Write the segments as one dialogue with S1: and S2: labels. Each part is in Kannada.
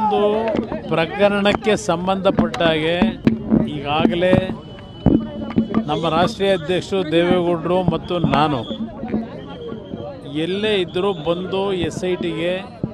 S1: ಒಂದು ಪ್ರಕರಣಕ್ಕೆ ಸಂಬಂಧಪಟ್ಟ ಹಾಗೆ ಈಗಾಗಲೇ ನಮ್ಮ ರಾಷ್ಟ್ರೀಯ ಅಧ್ಯಕ್ಷರು ದೇವೇಗೌಡರು ಮತ್ತು ನಾನು ಎಲ್ಲೇ ಇದ್ದರೂ ಬಂದು ಎಸ್ ಐ ಟಿಗೆ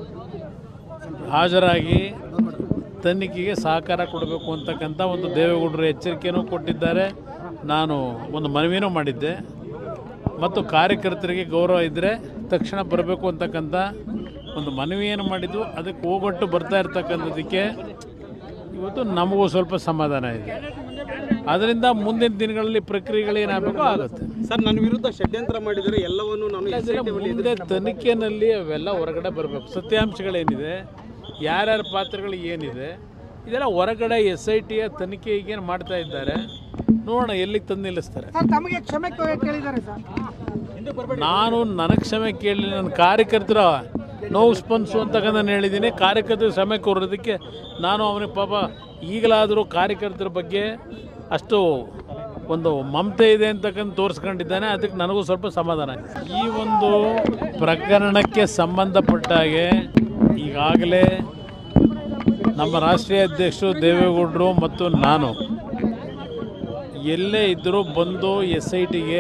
S1: ಹಾಜರಾಗಿ ತನಿಖೆಗೆ ಸಹಕಾರ ಕೊಡಬೇಕು ಅಂತಕ್ಕಂಥ ಒಂದು ದೇವೇಗೌಡರು ಎಚ್ಚರಿಕೆಯೂ ಕೊಟ್ಟಿದ್ದಾರೆ ನಾನು ಒಂದು ಮನವಿನೂ ಮಾಡಿದ್ದೆ ಮತ್ತು ಕಾರ್ಯಕರ್ತರಿಗೆ ಗೌರವ ಇದ್ದರೆ ತಕ್ಷಣ ಬರಬೇಕು ಅಂತಕ್ಕಂಥ ಒಂದು ಮನವಿಯನ್ನು ಮಾಡಿದ್ದು ಅದಕ್ಕೆ ಹೋಗೊಟ್ಟು ಬರ್ತಾ ಇರ್ತಕ್ಕಂಥದ್ದಕ್ಕೆ ಇವತ್ತು ನಮಗೂ ಸ್ವಲ್ಪ ಸಮಾಧಾನ ಇದೆ ಅದರಿಂದ ಮುಂದಿನ ದಿನಗಳಲ್ಲಿ ಪ್ರಕ್ರಿಯೆಗಳೇನಾಗಬೇಕು ಆಗುತ್ತೆ
S2: ಸರ್ ನನ್ನ ವಿರುದ್ಧ ಷಡ್ಯಂತ್ರ ಮಾಡಿದರೆ ಎಲ್ಲವನ್ನು ನಾನು
S1: ಅದೆಲ್ಲ ಮುಂದೆ ತನಿಖೆನಲ್ಲಿ ಅವೆಲ್ಲ ಹೊರಗಡೆ ಬರಬೇಕು ಸತ್ಯಾಂಶಗಳೇನಿದೆ ಯಾರ್ಯಾರ ಪಾತ್ರಗಳು ಏನಿದೆ ಇದೆಲ್ಲ ಹೊರಗಡೆ ಎಸ್ ಐ ಟಿಯ ತನಿಖೆ ಈಗೇನು ಮಾಡ್ತಾ ಇದ್ದಾರೆ ನೋಡೋಣ ಎಲ್ಲಿಗೆ ತಂದು ನಿಲ್ಲಿಸ್ತಾರೆ
S3: ಸರ್ ತಮಗೆ ಕ್ಷಮೆ ಕೇ- ಕೇಳಿದ್ದಾರೆ ಸರ್
S1: ನಾನು ನನಗೆ ಕ್ಷಮೆ ಕೇಳಿ ನನ್ನ ಕಾರ್ಯಕರ್ತರ ನೋವು ಸ್ಪಂದಿಸು ಅಂತಕ್ಕ ನಾನು ಹೇಳಿದ್ದೀನಿ ಕಾರ್ಯಕರ್ತರ ಕ್ಷಮೆ ಕೋರೋದಕ್ಕೆ ನಾನು ಅವನಿಗೆ ಪಾಪ ಈಗಲಾದರೂ ಕಾರ್ಯಕರ್ತರ ಬಗ್ಗೆ ಅಷ್ಟು ಒಂದು ಮಮತೆ ಇದೆ ಅಂತಕ್ಕಂಥ ತೋರಿಸ್ಕೊಂಡಿದ್ದಾನೆ ಅದಕ್ಕೆ ನನಗೂ ಸ್ವಲ್ಪ ಸಮಾಧಾನ ಇದೆ. ಈ ಒಂದು ಪ್ರಕರಣಕ್ಕೆ ಸಂಬಂಧಪಟ್ಟ ಹಾಗೆ ಈಗಾಗಲೇ ನಮ್ಮ ರಾಷ್ಟ್ರೀಯ ಅಧ್ಯಕ್ಷರು ದೇವೇಗೌಡರು ಮತ್ತು ನಾನು ಎಲ್ಲೇ ಇದ್ದರೂ ಬಂದು ಎಸ್ ಐ ಟಿಗೆ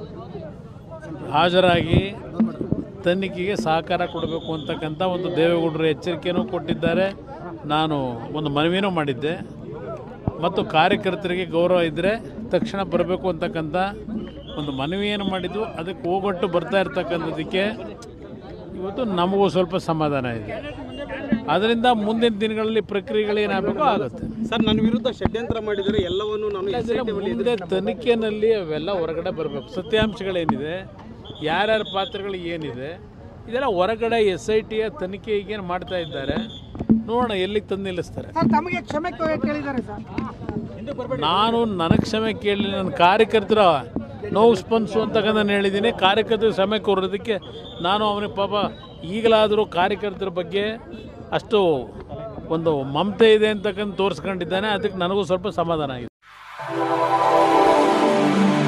S1: ಹಾಜರಾಗಿ ತನಿಖೆಗೆ ಸಹಕಾರ ಕೊಡಬೇಕು ಅಂತಕ್ಕಂಥ ಒಂದು ದೇವೇಗೌಡರು ಎಚ್ಚರಿಕೆಯೂ ಕೊಟ್ಟಿದ್ದಾರೆ ನಾನು ಒಂದು ಮನವಿನೂ ಮಾಡಿದ್ದೆ ಮತ್ತು ಕಾರ್ಯಕರ್ತರಿಗೆ ಗೌರವ ಇದ್ದರೆ ತಕ್ಷಣ ಬರಬೇಕು ಅಂತಕ್ಕಂಥ ಒಂದು ಮನವಿಯನ್ನು ಮಾಡಿದ್ದು ಅದಕ್ಕೆ ಹೋಗೊಟ್ಟು ಬರ್ತಾ ಇರ್ತಕ್ಕಂಥದ್ದಕ್ಕೆ ಇವತ್ತು ನಮಗೂ ಸ್ವಲ್ಪ ಸಮಾಧಾನ ಇದೆ ಅದರಿಂದ ಮುಂದಿನ ದಿನಗಳಲ್ಲಿ ಪ್ರಕ್ರಿಯೆಗಳೇನಾಗಬೇಕು ಆಗುತ್ತೆ
S2: ಸರ್ ನನ್ನ ವಿರುದ್ಧ ಷಡ್ಯಂತ್ರ ಮಾಡಿದರೆ ಎಲ್ಲವನ್ನು ನಾನು
S1: ಅದೆಲ್ಲ ಮುಂದೆ ತನಿಖೆನಲ್ಲಿ ಅವೆಲ್ಲ ಹೊರಗಡೆ ಬರಬೇಕು ಸತ್ಯಾಂಶಗಳೇನಿದೆ ಯಾರ್ಯಾರ ಪಾತ್ರಗಳು ಏನಿದೆ ಇದೆಲ್ಲ ಹೊರಗಡೆ ಎಸ್ ಐ ಟಿಯ ತನಿಖೆ ಈಗೇನು ಮಾಡ್ತಾ ಇದ್ದಾರೆ ನೋಡೋಣ ಎಲ್ಲಿಗೆ ತಂದು ನಿಲ್ಲಿಸ್ತಾರೆ
S3: ಸರ್ ತಮಗೆ ಕ್ಷಮೆ ಕೇ- ಕೇಳಿದ್ದಾರೆ ಸರ್
S1: ನಾನು ನನಗೆ ಕ್ಷಮೆ ಕೇಳಿ ನನ್ನ ಕಾರ್ಯಕರ್ತರ ನೋವು ಸ್ಪಂದಿಸು ಅಂತಕ್ಕ ನಾನು ಹೇಳಿದ್ದೀನಿ ಕಾರ್ಯಕರ್ತರ ಕ್ಷಮೆ ಕೋರೋದಕ್ಕೆ ನಾನು ಅವನಿಗೆ ಪಾಪ ಈಗಲಾದರೂ ಕಾರ್ಯಕರ್ತರ ಬಗ್ಗೆ ಅಷ್ಟು ಒಂದು ಮಮತೆ ಇದೆ ಅಂತಕ್ಕಂಥ ತೋರಿಸ್ಕೊಂಡಿದ್ದಾನೆ ಅದಕ್ಕೆ ನನಗೂ ಸ್ವಲ್ಪ ಸಮಾಧಾನ ಆಗಿದೆ